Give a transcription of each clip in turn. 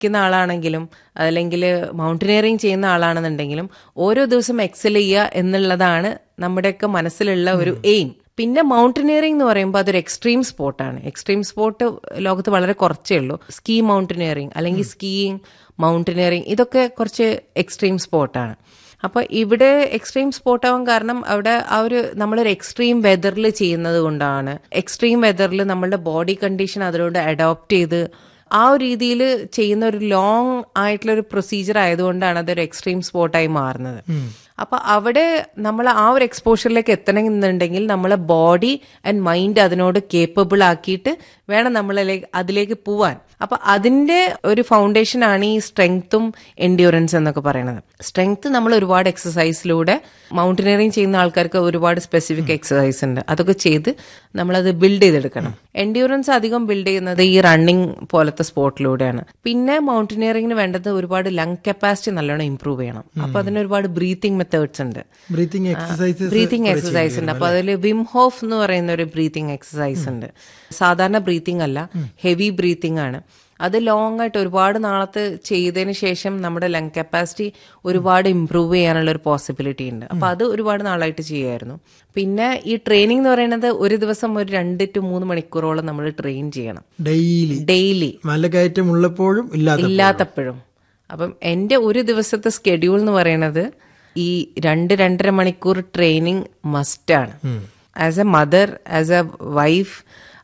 പഠിക്കുന്ന ആളാണെങ്കിലും അല്ലെങ്കിൽ മൗണ്ടനിയറിങ് ചെയ്യുന്ന ആളാണെന്നുണ്ടെങ്കിലും ഓരോ ദിവസം എക്സൽ ചെയ്യുക എന്നുള്ളതാണ് നമ്മുടെയൊക്കെ മനസ്സിലുള്ള ഒരു എയിം പിന്നെ മൗണ്ടനിയറിംഗ് എന്ന് പറയുമ്പോൾ അതൊരു എക്സ്ട്രീം സ്പോർട്ടാണ് എക്സ്ട്രീം സ്പോർട്ട് ലോകത്ത് വളരെ കുറച്ചേ ഉള്ളൂ സ്കീ മൗണ്ടനിയറിംഗ് അല്ലെങ്കിൽ സ്കീയിങ് മൗണ്ടനിയറിംഗ് ഇതൊക്കെ കുറച്ച് എക്സ്ട്രീം സ്പോർട്ടാണ് അപ്പോൾ ഇവിടെ എക്സ്ട്രീം സ്പോർട്ട് ആവാൻ കാരണം അവിടെ ആ ഒരു നമ്മളൊരു എക്സ്ട്രീം വെതറിൽ ചെയ്യുന്നത് കൊണ്ടാണ് എക്സ്ട്രീം വെതറിൽ നമ്മളുടെ ബോഡി കണ്ടീഷൻ അതിനോട് അഡോപ്റ്റ് ചെയ്ത് ആ ഒരു രീതിയിൽ ചെയ്യുന്ന ഒരു ലോങ് ആയിട്ടുള്ള ഒരു പ്രൊസീജിയർ ആയതുകൊണ്ടാണ് അതൊരു എക്സ്ട്രീം സ്പോർട്ടായി മാറുന്നത് അപ്പൊ അവിടെ നമ്മൾ ആ ഒരു എക്സ്പോഷറിലേക്ക് എത്തണമെന്നുണ്ടെങ്കിൽ നമ്മളെ ബോഡി ആൻഡ് മൈൻഡ് അതിനോട് കേപ്പബിൾ ആക്കിയിട്ട് വേണം നമ്മളിലേക്ക് അതിലേക്ക് പോവാൻ അപ്പൊ അതിന്റെ ഒരു ഫൗണ്ടേഷൻ ആണ് ഈ സ്ട്രെങ്ത്തും എൻഡ്യൂറൻസ് എന്നൊക്കെ പറയുന്നത് സ്ട്രെങ്ത് നമ്മൾ ഒരുപാട് എക്സസൈസിലൂടെ മൗണ്ടനിയറിംഗ് ചെയ്യുന്ന ആൾക്കാർക്ക് ഒരുപാട് സ്പെസിഫിക് എക്സസൈസ് ഉണ്ട് അതൊക്കെ ചെയ്ത് നമ്മളത് ബിൽഡ് ചെയ്തെടുക്കണം എൻഡ്യൂറൻസ് അധികം ബിൽഡ് ചെയ്യുന്നത് ഈ റണ്ണിങ് പോലത്തെ സ്പോർട്ടിലൂടെയാണ് പിന്നെ മൗണ്ടനിയറിംഗിന് വേണ്ടത് ഒരുപാട് ലങ് കപ്പാസിറ്റി നല്ലോണം ഇംപ്രൂവ് ചെയ്യണം അപ്പൊ അതിന് ഒരുപാട് ബ്രീത്തിങ് മെത്തേഡ്സ് ഉണ്ട് ബ്രീത്തിങ് എക്സസൈസസ് ബ്രീത്തിങ് എക്സസൈസ് ഉണ്ട് അപ്പൊ അതിൽ വിം ഹോഫ് എന്ന് പറയുന്ന ഒരു ബ്രീത്തിങ് എക്സസൈസ് ഉണ്ട് സാധാരണ ബ്രീത്തിങ് അല്ല ഹെവി ബ്രീത്തിങ് ആണ് അത് ലോങ് ആയിട്ട് ഒരുപാട് നാളത്ത് ചെയ്തതിന് ശേഷം നമ്മുടെ ലങ് കപ്പാസിറ്റി ഒരുപാട് ഇമ്പ്രൂവ് ചെയ്യാനുള്ള ഒരു പോസിബിലിറ്റി ഉണ്ട് അപ്പൊ അത് ഒരുപാട് നാളായിട്ട് ചെയ്യുമായിരുന്നു പിന്നെ ഈ ട്രെയിനിങ് എന്ന് പറയുന്നത് ഒരു ദിവസം ഒരു രണ്ട് ടു മൂന്ന് മണിക്കൂറോളം നമ്മൾ ട്രെയിൻ ചെയ്യണം ഡെയിലി ഡെയിലി മലകയറ്റം ഉള്ളപ്പോഴും ഇല്ലാത്ത ഇല്ലാത്തപ്പോഴും അപ്പം എൻ്റെ ഒരു ദിവസത്തെ സ്കെഡ്യൂൾ എന്ന് പറയുന്നത് ഈ രണ്ട് രണ്ടര മണിക്കൂർ ട്രെയിനിങ് മസ്റ്റാണ് as a mother as a wife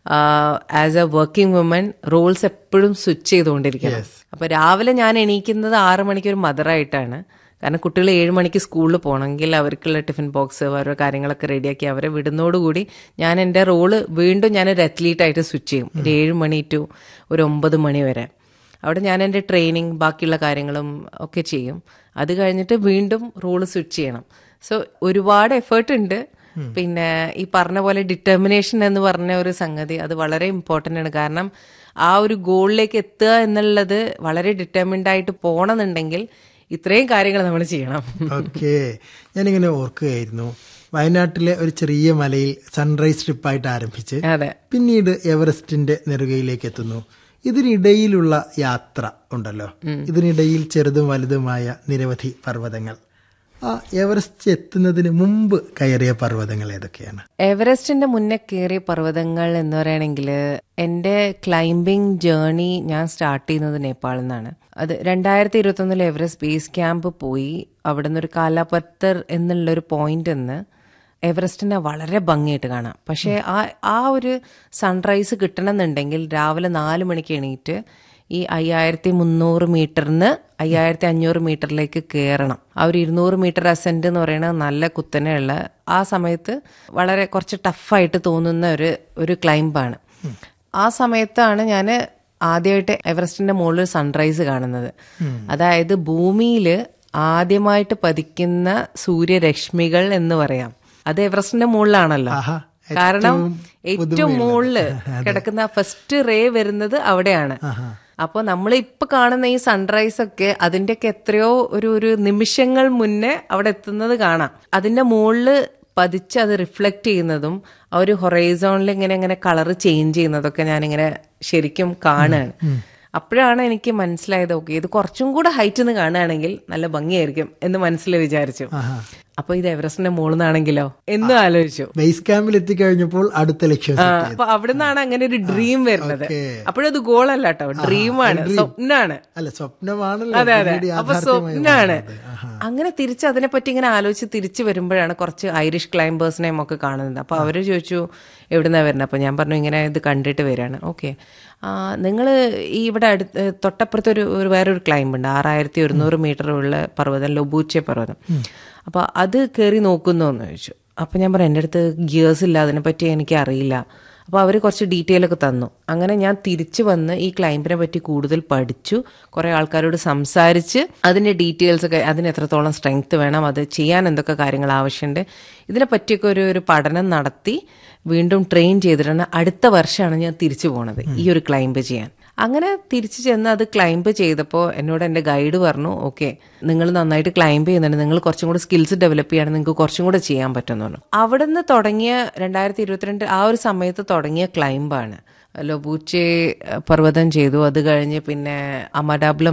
as a working woman roles എപ്പോഴും സ്വിച്ച് ചെയ്തുകൊണ്ടിരിക്കണം അപ്പൊ രാവിലെ ഞാൻ എണീക്കുന്നത് ആറ് മണിക്ക് ഒരു മദറായിട്ടാണ് കാരണം കുട്ടികൾ ഏഴ് മണിക്ക് സ്കൂളിൽ പോകണമെങ്കിൽ അവർക്കുള്ള ടിഫിൻ ബോക്സ് അവരുടെ കാര്യങ്ങളൊക്കെ റെഡിയാക്കി അവരെ വിടുന്നതോടുകൂടി ഞാൻ എൻ്റെ റോള് വീണ്ടും ഞാനൊരു അത്ലീറ്റായിട്ട് സ്വിച്ച് ചെയ്യും ഒരു ഏഴ് മണി ടു ഒരു ഒമ്പത് മണി വരെ അവിടെ ഞാൻ എൻ്റെ ട്രെയിനിങ് ബാക്കിയുള്ള കാര്യങ്ങളും ഒക്കെ ചെയ്യും അത് കഴിഞ്ഞിട്ട് വീണ്ടും റോള് സ്വിച്ച് ചെയ്യണം സോ ഒരുപാട് എഫേർട്ട് ഉണ്ട് പിന്നെ ഈ പറഞ്ഞ പോലെ ഡിറ്റർമിനേഷൻ എന്ന് പറഞ്ഞ ഒരു സംഗതി അത് വളരെ ഇമ്പോർട്ടൻ്റ് ആണ് കാരണം ആ ഒരു ഗോളിലേക്ക് എത്തുക എന്നുള്ളത് വളരെ ഡിറ്റർമിൻഡ് ആയിട്ട് പോകണമെന്നുണ്ടെങ്കിൽ ഇത്രയും കാര്യങ്ങൾ നമ്മൾ ചെയ്യണം ഓക്കെ ഞാനിങ്ങനെ ഓർക്കുകയായിരുന്നു വയനാട്ടിലെ ഒരു ചെറിയ മലയിൽ സൺറൈസ് ട്രിപ്പായിട്ട് ആരംഭിച്ച് അതെ പിന്നീട് എവറസ്റ്റിന്റെ നെറുകയിലേക്ക് എത്തുന്നു ഇതിനിടയിലുള്ള യാത്ര ഉണ്ടല്ലോ ഇതിനിടയിൽ ചെറുതും വലുതുമായ നിരവധി പർവ്വതങ്ങൾ ആ എവറസ്റ്റ് എത്തുന്നതിന് മുമ്പ് കയറിയ പർവ്വതങ്ങൾ ഏതൊക്കെയാണ് എവറസ്റ്റിന്റെ മുന്നേ കയറിയ പർവ്വതങ്ങൾ എന്ന് പറയുകയാണെങ്കിൽ എൻ്റെ ക്ലൈംബിംഗ് ജേർണി ഞാൻ സ്റ്റാർട്ട് ചെയ്യുന്നത് നേപ്പാളിൽ നിന്നാണ് അത് രണ്ടായിരത്തി ഇരുപത്തൊന്നിൽ എവറസ്റ്റ് ബേസ് ക്യാമ്പ് പോയി അവിടെ നിന്ന് ഒരു കാലാപത്തർ എന്നുള്ളൊരു പോയിന്റ് നിന്ന് എവറസ്റ്റിനെ വളരെ ഭംഗിയായിട്ട് കാണാം പക്ഷേ ആ ആ ഒരു സൺറൈസ് കിട്ടണമെന്നുണ്ടെങ്കിൽ രാവിലെ നാല് മണിക്ക് എണീറ്റ് ഈ അയ്യായിരത്തി മുന്നൂറ് മീറ്ററിന് അയ്യായിരത്തി അഞ്ഞൂറ് മീറ്ററിലേക്ക് കയറണം ആ ഒരു ഇരുന്നൂറ് മീറ്റർ അസെന്റ് എന്ന് പറയുന്നത് നല്ല കുത്തനെയുള്ള ആ സമയത്ത് വളരെ കുറച്ച് ടഫായിട്ട് തോന്നുന്ന ഒരു ഒരു ക്ലൈംബാണ് ആ സമയത്താണ് ഞാൻ ആദ്യമായിട്ട് എവറസ്റ്റിന്റെ മുകളിൽ സൺറൈസ് കാണുന്നത് അതായത് ഭൂമിയിൽ ആദ്യമായിട്ട് പതിക്കുന്ന സൂര്യരശ്മികൾ എന്ന് പറയാം അത് എവറസ്റ്റിന്റെ മുകളിലാണല്ലോ ആഹാ, കാരണം ഏറ്റവും മുകളില് കിടക്കുന്ന ഫസ്റ്റ് റേ വരുന്നത് അവിടെയാണ് അപ്പോൾ നമ്മൾ ഇപ്പൊ കാണുന്ന ഈ സൺറൈസ് ഒക്കെ അതിന്റെയൊക്കെ എത്രയോ ഒരു ഒരു നിമിഷങ്ങൾ മുന്നേ അവിടെ എത്തുന്നത് കാണാം അതിന്റെ മുകളില് പതിച്ച് അത് റിഫ്ലക്ട് ചെയ്യുന്നതും ആ ഒരു ഹൊറൈസോണിൽ ഇങ്ങനെ ഇങ്ങനെ കളർ ചേഞ്ച് ചെയ്യുന്നതൊക്കെ ഞാനിങ്ങനെ ശരിക്കും കാണുകയാണ് അപ്പോഴാണ് എനിക്ക് മനസ്സിലായത് ഓക്കെ ഇത് കുറച്ചും കൂടെ ഹൈറ്റ് നിന്ന് കാണുകയാണെങ്കിൽ നല്ല ഭംഗിയായിരിക്കും എന്ന് മനസ്സിൽ വിചാരിച്ചു അപ്പൊ ഇത് എവറസ്റ്റിന്റെ മുകളിൽ നിന്നാണെങ്കിലോ എന്നും ആലോചിച്ചു ബേസ് ക്യാമ്പിൽ എത്തിക്കഴിഞ്ഞപ്പോൾ അടുത്ത ലക്ഷ്യം ആ, set ചെയ്തു. അപ്പൊ അവിടെ നിന്നാണ് അങ്ങനെ ഒരു ഡ്രീം വരുന്നത് ഓക്കേ. അപ്പോഴത് ഗോളല്ല കേട്ടോ ഡ്രീമാണ് സ്വപ്നാണ് അല്ല സ്വപ്നമാണല്ലോ അതെ അതെ പിന്നീട് അപ്പൊ യാഥാർത്ഥ്യമായി സ്വപ്നാണ് മാറുന്നത്. ആഹാ. അങ്ങനെ തിരിച്ച് അതിനെപ്പറ്റി ഇങ്ങനെ ആലോചിച്ച് തിരിച്ചു വരുമ്പോഴാണ് കുറച്ച് ഐറിഷ് ക്ലൈംബേഴ്സിനെയും ഒക്കെ കാണുന്നത് അപ്പൊ അവര് ചോദിച്ചു എവിടുന്നാ വരുന്നത് അപ്പൊ ഞാൻ പറഞ്ഞു ഇങ്ങനെ ഇത് കണ്ടിട്ട് വരികയാണ് ഓക്കെ നിങ്ങൾ ഈ ഇവിടെ അടുത്ത് തൊട്ടപ്പുറത്ത് ഒരു ഒരു വേറൊരു ക്ലൈംബ് ഉണ്ട് ആറായിരത്തി ഒരുന്നൂറ് മീറ്റർ ഉള്ള പർവ്വതം ലൊബൂച്ചെ പർവ്വതം അപ്പൊ അത് കയറി നോക്കുന്നു എന്ന് ചോദിച്ചു അപ്പൊ ഞാൻ പറഞ്ഞു എൻ്റെ അടുത്ത് ഗിയേഴ്സ് ഇല്ല അതിനെപ്പറ്റി എനിക്ക് അറിയില്ല അപ്പോൾ അവർ കുറച്ച് ഡീറ്റെയിൽ ഒക്കെ തന്നു അങ്ങനെ ഞാൻ തിരിച്ചു വന്ന് ഈ ക്ലൈംബിനെ പറ്റി കൂടുതൽ പഠിച്ചു കുറേ ആൾക്കാരോട് സംസാരിച്ച് അതിൻ്റെ ഡീറ്റെയിൽസ് ഒക്കെ അതിന് എത്രത്തോളം സ്ട്രെങ്ത് വേണം അത് ചെയ്യാൻ എന്തൊക്കെ കാര്യങ്ങൾ ആവശ്യമുണ്ട് ഇതിനെ പറ്റിയൊക്കെ ഒരു ഒരു പഠനം നടത്തി വീണ്ടും ട്രെയിൻ ചെയ്തിട്ടാണ് അടുത്ത വർഷമാണ് ഞാൻ തിരിച്ചു പോണത് ഈ ഒരു ക്ലൈംബ് ചെയ്യാൻ അങ്ങനെ തിരിച്ചു ചെന്ന് അത് ക്ലൈംബ് ചെയ്തപ്പോൾ എന്നോട് എൻ്റെ ഗൈഡ് പറഞ്ഞു ഓക്കെ നിങ്ങൾ നന്നായിട്ട് ക്ലൈംബ് ചെയ്യുന്നുണ്ട് നിങ്ങൾ കുറച്ചും കൂടെ സ്കിൽസ് ഡെവലപ്പ് ചെയ്യണം നിങ്ങൾക്ക് കുറച്ചും കൂടെ ചെയ്യാൻ പറ്റുമെന്ന് പറഞ്ഞു അവിടെ നിന്ന് തുടങ്ങിയ രണ്ടായിരത്തി ഇരുപത്തിരണ്ട് ആ ഒരു സമയത്ത് തുടങ്ങിയ ക്ലൈംബാണ് ലൊബൂച്ചെ പർവ്വതം ചെയ്തു അത് കഴിഞ്ഞ് പിന്നെ അമഡാബ്ലം